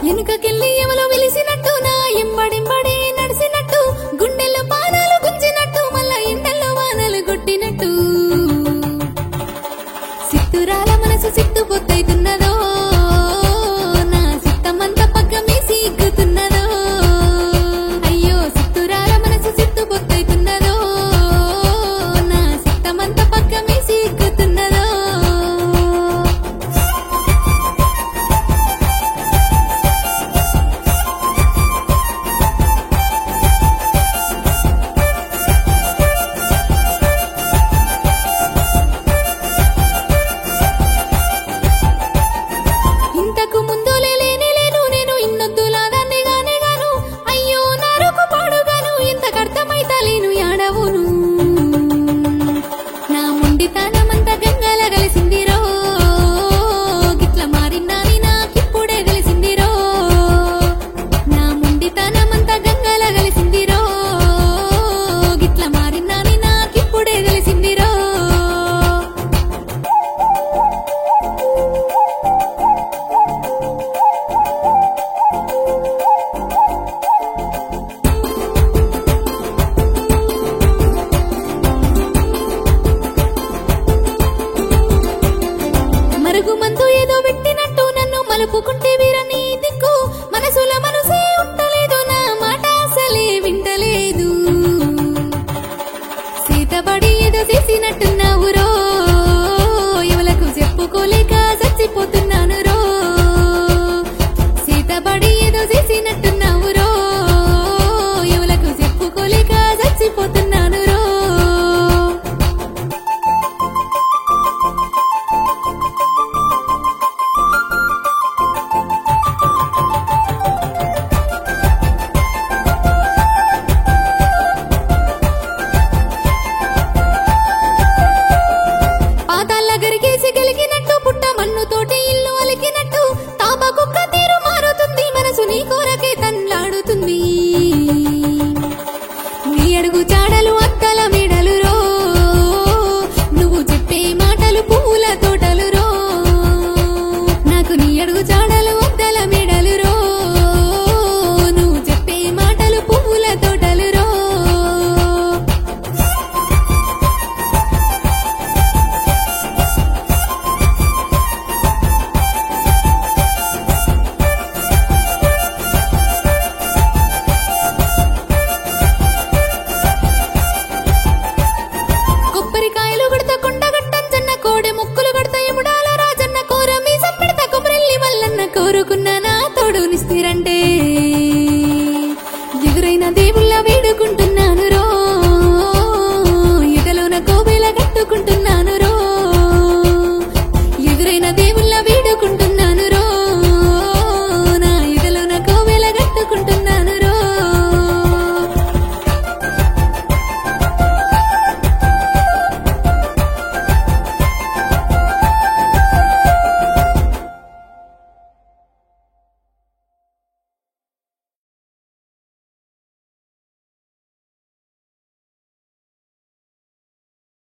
వెనుకకెళ్ళి ఎవలో వెలిసినట్టు నా ఎంబడింబడి నడిసినట్టు గుండెల్లో పానాలు గుంజినట్టు మళ్ళా ఎండల్లో వానలు కొట్టినట్టు సిత్తురాల మనసు సిట్టు పొత్తైతున్నదో నా సిత్తమంత పక్కమే సిగ్గుతున్నదో అయ్యో సిత్తురాల మనసు సిట్టు పొత్తైతున్నదో నా సిత్తమంత పక్కమే సిగ్గుతున్నదో ఇంతకు ముందు లేనే లేను నేను ఇన్నొద్దులా దాన్ని గానే గాను అయ్యో నారుకు పాడుగాను ఇంతకు అర్థమైతలేను యాడవును నా ముండితనమంతా గంగల కలిసిందిరో గిట్ల మారినాని నాకిప్పుడే తెలిసిందిరో నా ముండితనమంతా గంగల కలిసిందిరో గిట్ల మారినాని నాకిప్పుడే తెలిసిందిరో మరుగు మందు ఏదో పెట్టినట్టు నన్ను మలుపుకుంటే వీరని దిక్కు మనసుల మనసే ఉండలేదు నా మాట అసలే వింటలేదు సీతబడి ఏదో చేసినట్టున్నావు రో ఎవలకు చెప్పుకోలేక చచ్చిపోతున్నాను రో సీతబడి ఏదో చేసినట్టున్నావు రో ఎవలకు చెప్పుకోలేక చచ్చిపోతున్నాను రో పాతాళ్ళ గరిగేసి గెలిగినట్టు పుట్ట మన్నుతోటి ఇల్లు అలికినట్టు తాపకుక్క తీరు మారుతుంది మనసు నీ కోరకే తన్లాడుతుంది నీ అడుగు చాడలు అక్కల మెడలు రో నువ్వు చెప్పే మాటలు పువ్వుల తోటలు రో నాకు నీ అడుగు చాడలు అక్కల మెడలు రో నువ్వు చెప్పే మాటలు పువ్వుల తోటలు రో కొబ్బరికాయలు కొడత కొండ గట్టంచన్న కోడె ముక్కులు కొడత ఎముడాల రాజన్న కోర మీసం పెడత కొబ్బరెల్లి వల్లన్న కోరుకున్న నా తోడు నిస్తిరంట